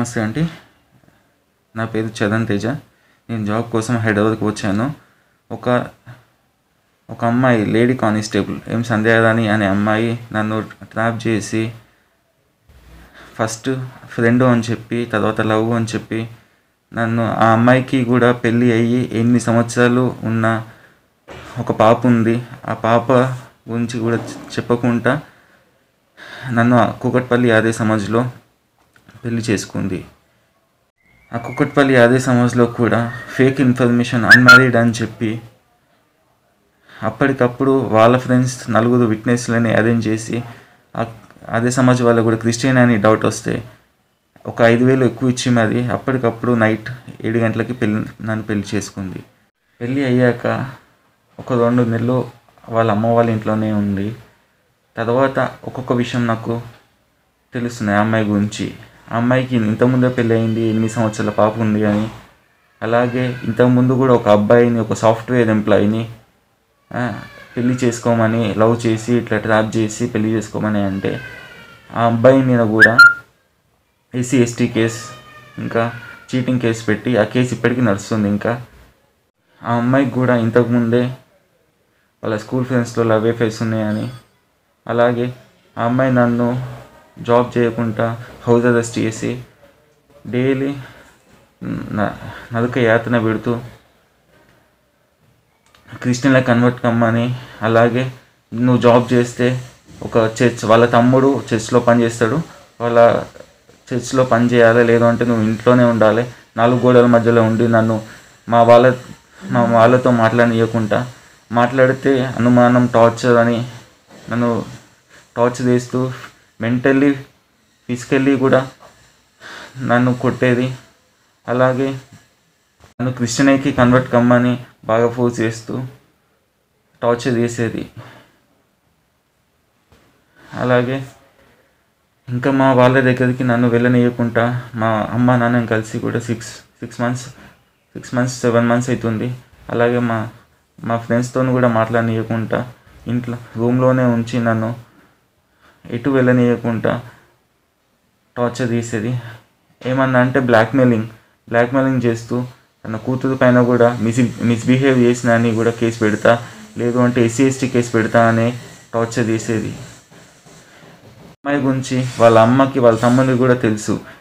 నమస్తే అండి నా పేరు చరణ్ తేజ నేను జాబ్ కోసం హైదరాబాద్కి వచ్చాను ఒక ఒక అమ్మాయి లేడీ కానిస్టేబుల్ ఎం సంధ్యారాణి అనే అమ్మాయి నన్ను ట్రాప్ చేసి ఫస్ట్ ఫ్రెండ్ అని చెప్పి తర్వాత లవ్ అని చెప్పి నన్ను ఆ అమ్మాయికి కూడా పెళ్ళి అయ్యి ఎనిమిది సంవత్సరాలు ఉన్న ఒక పాప ఉంది ఆ పాప గురించి కూడా చెప్పకుండా నన్ను కూకట్పల్లి యాదే సమాజ్లో పెళ్లి చేసుకుంది ఆ కుక్కట్పల్లి యాదే సమాజ్లో కూడా ఫేక్ ఇన్ఫర్మేషన్ అన్మ్యారీడ్ అని చెప్పి అప్పటికప్పుడు వాళ్ళ ఫ్రెండ్స్ నలుగురు విట్నెస్లని అరేంజ్ చేసి ఆ- అదే సమాజ్ వాళ్ళకు కూడా క్రిస్టియన్ అని డౌట్ వస్తే ఒక ఐదు వేలు ఎక్కువ ఇచ్చి మరి అప్పటికప్పుడు నైట్ ఏడు గంటలకి పెళ్ళి నన్ను పెళ్లి చేసుకుంది పెళ్ళి అయ్యాక ఒక రెండు నెలలు వాళ్ళ అమ్మ వాళ్ళ ఇంట్లోనే ఉంది తర్వాత ఒక్కొక్క విషయం నాకు తెలుస్తుంది ఆ అమ్మాయి గురించి ఆ అమ్మాయికి ఇంతకుముందే పెళ్ళి అయింది ఎనిమిది సంవత్సరాల పాప ఉంది అని అలాగే ఇంతకుముందు కూడా ఒక అబ్బాయిని ఒక సాఫ్ట్వేర్ ఎంప్లాయీని ఆ, పెళ్లి చేసుకోమని లవ్ చేసి ఇట్లా ట్రాప్ చేసి పెళ్లి చేసుకోమని అంటే ఆ అబ్బాయి మీద కూడా ఎస్సీ ఎస్టీ కేసు ఇంకా చీటింగ్ కేసు పెట్టి ఆ కేసు ఇప్పటికీ నడుస్తుంది ఇంకా ఆ అమ్మాయికి కూడా ఇంతకుముందే వాళ్ళ స్కూల్ ఫ్రెండ్స్లో లవ్ అఫేర్స్ ఉన్నాయని అలాగే ఆ అమ్మాయి నన్ను జాబ్ చేయకుండా హౌస్ అరెస్ట్ చేసి డైలీ న- నరక యాతన పెడుతూ క్రిస్టియన్లో కన్వర్ట్ కమ్మని అలాగే నువ్వు జాబ్ చేస్తే ఒక చర్చ్ వాళ్ళ తమ్ముడు చర్చ్లో పని చేస్తాడు వాళ్ళ చర్చ్లో పని చేయాలి లేదు అంటే నువ్వు ఇంట్లోనే ఉండాలి నాలుగు గోడల మధ్యలో ఉండి నన్ను మా వాళ్ళ మా వాళ్ళతో మాట్లాడనీయకుండా మాట్లాడితే అనుమానం టార్చర్ అని నన్ను టార్చర్ చేస్తూ మెంటల్లీ ఫిజికల్లీ కూడా నన్ను కొట్టేది అలాగే నన్ను క్రిస్టియన్కి కన్వర్ట్ కమ్మని బాగా ఫోర్స్ చేస్తూ టార్చర్ చేసేది అలాగే ఇంకా మా వాళ్ళ దగ్గరికి నన్ను వెళ్ళనీయకుండా మా అమ్మ నాన్న కలిసి కూడా six six months six months seven months అవుతుంది అలాగే మా మా ఫ్రెండ్స్తో కూడా మాట్లాడనీయకుండా ఇంట్లో రూమ్లోనే ఉంచి నన్ను ఎటు వెళ్ళనీయకుండా టార్చర్ చేసేది ఏమన్నా అంటే బ్లాక్మెయిలింగ్ బ్లాక్మెయిలింగ్ చేస్తూ తన కూతురు పైన కూడా మిస్ మిస్బిహేవ్ చేసిన అని కూడా కేసు పెడతా లేదు అంటే ఎస్సీ ఎస్టీ కేసు పెడతా అనే టార్చర్ చేసేది అమ్మాయి గురించి వాళ్ళ అమ్మకి వాళ్ళ తమ్ముడికి కూడా తెలుసు